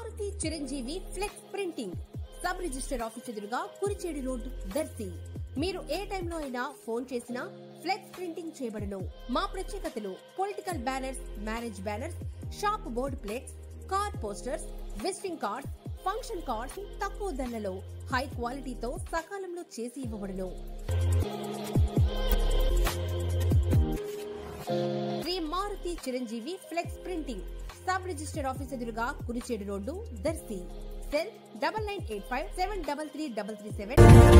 Maruti Chiranjeevi flex printing sub register office ఎదురుగా Kurichedu road Darsi మీరు ఏ టైంలో అయినా ఫోన్ చేసినా ఫ్లెక్స్ ప్రింటింగ్ చేయబడును మా ప్రత్యేకతలు political banners marriage banners shop board plates car posters visiting cards function cards తక్కువ ధరలలో హై క్వాలిటీతో సకాలంలో చేసి ఇవ్వబడును Shri Maruti Chiranjeevi flex printing sub register office ఎదురుగా Kurichedu road Darsi cell double nine eight five seven double three double three seven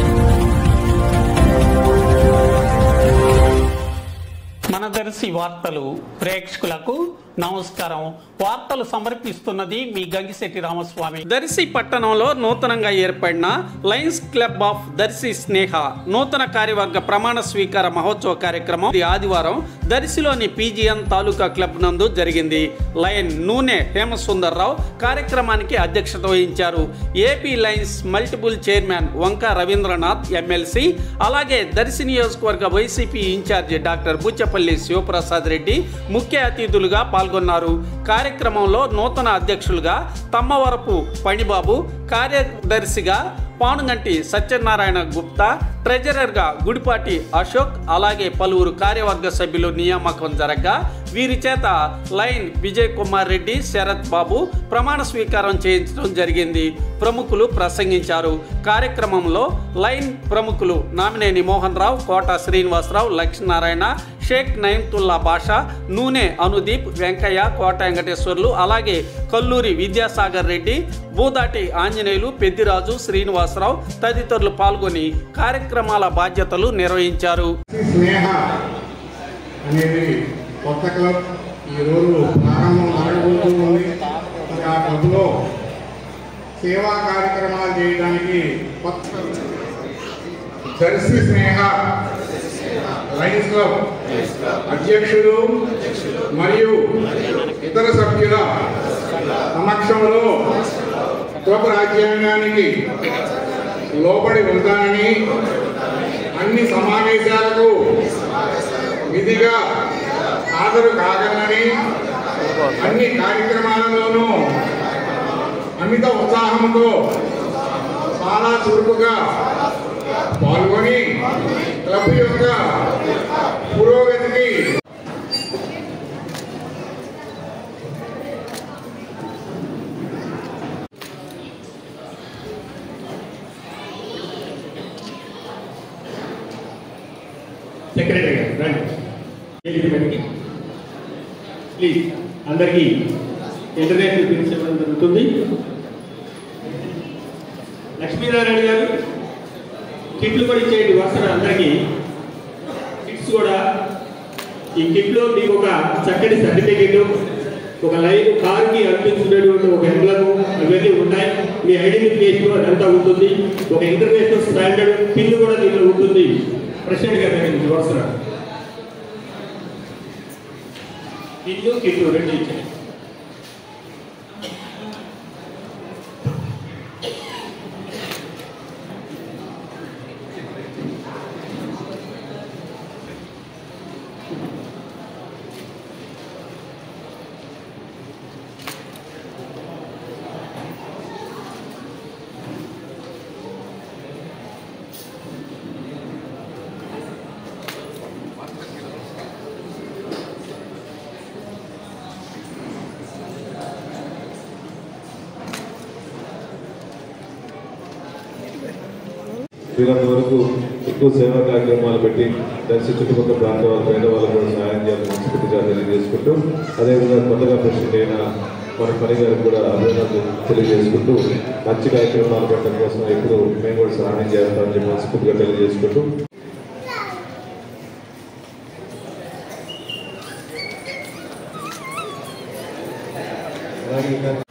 మన దర్శి వార్తలు ప్రేక్షకులకు నమస్కారం వార్తలు సమర్పిస్తున్నది మీ గంగిశెట్టి రామస్వామి దర్శి పట్టణంలో నూతనంగా ఏర్పడిన lions club of Darsi Sneha నూతన కార్యవర్గ ప్రమాణ స్వీకార మహోత్సవ కార్యక్రమం ఇది ఆదివారం దర్శిలోని పీజీఎన్ తాలూకా క్లబ్ నందు జరిగింది లయన్ నూనె హేమసుందర్రావు కార్యక్రమానికి అధ్యక్షత వహించారు ఏపీ లయన్స్ మల్టిపుల్ చైర్మన్ వంక రవీంద్రనాథ్ ఎమ్మెల్సీ అలాగే దర్శి నియోజకవర్గ YCP in charge doctor Buchepalli Sivaprasad Reddy ముఖ్య అతిథులుగా పాల్గొన్నారు కార్యక్రమంలో నూతన అధ్యక్షులుగా తమ్మవరపు పణిబాబు కార్యదర్శిగా పానుగంటి సత్యనారాయణ గుప్తా ట్రెజరర్గా గుడిపాటి అశోక్ అలాగే పలువురు కార్యవర్గ సభ్యులు నియామకం జరగగా వీరి చేత లైన్ విజయ్ కుమార్ రెడ్డి శరత్ బాబు ప్రమాణ స్వీకారం చేయించడం జరిగింది ప్రముఖులు ప్రసంగించారు కార్యక్రమంలో లైన్ ప్రముఖులు నామినేని మోహన్ రావు కోట శ్రీనివాసరావు లక్ష్మీనారాయణ షేక్ నయన్తుల్లా బాషా నూనె అనుదీప్ వెంకయ్య కోట వెంకటేశ్వర్లు అలాగే కల్లూరి విద్యాసాగర్ రెడ్డి బూదాటి ఆంజనేయులు పెద్దిరాజు శ్రీనివాసరావు తదితరులు పాల్గొని కార్యక్రమాల బాధ్యతలు నిర్వహించారు స్నేహ అనేది కొత్త క్లబ్ ఈరోజు ప్రారంభం జరగబోతూ ఉంది మరి ఆ క్లబ్లో సేవా కార్యక్రమాలు చేయడానికి కొత్త దర్శి స్నేహ లయన్స్ క్లబ్ అధ్యక్షుడు మరియు ఇతర సభ్యుల సమక్షంలో క్లబ్ రాజ్యాంగానికి లోబడి ఉంటానని అన్ని సమావేశాలకు విధిగా హాజరు కాగలనని అన్ని కార్యక్రమాలలోనూ అమిత ఉత్సాహంతో చాలా చురుకుగా పాల్గొని క్లబ్ యొక్క పురోగతికి సెక్రటరీ గారు రండి వేదిక మీదకి. ప్లీజ్ అందరికీ ఇంటర్నేషనల్ పిలిచి ఇవ్వడం జరుగుతుంది లక్ష్మీనారాయణ గారు కిట్లు కూడా ఇచ్చేయండి వరుసగా అందరికీ కిట్స్ కూడా ఈ కిట్లో మీకు ఒక చక్కటి సర్టిఫికేట్ ఒక లైన్ కార్కి అనిపించినటువంటి ఒక ఎంబ్లము ఇవన్నీ ఉంటాయి మీ ఐడెంటిఫికేషన్ అదంతా ఉంటుంది ఒక ఇంటర్నేషనల్ స్టాండర్డ్ పిన్ కూడా దీనిలో ఉంటుంది ప్రెసిడెంట్ గారి దగ్గర నుంచి వరుసగా పిన్ను కిట్లు రెండు ఇచ్చాయి వీరంత వరకు ఎక్కువ సేవా కార్యక్రమాలు పెట్టి దర్శి చుట్టుపక్కల ప్రాంత వాళ్ళ పేద వాళ్ళకు కూడా సహాయం చేయాలని మనస్ఫూర్తిగా తెలియజేసుకుంటూ అదేవిధంగా కొత్తగా ప్రెసిడెంట్ అయిన మన పని గారికి కూడా అభినందనలు తెలియజేసుకుంటూ మంచి కార్యక్రమాలు పెట్టడం కోసం ఎప్పుడు మేము కూడా సహాయం చేస్తామని చెప్పి మనస్ఫూర్తిగా తెలియజేసుకుంటూ అలాగే ఇంకా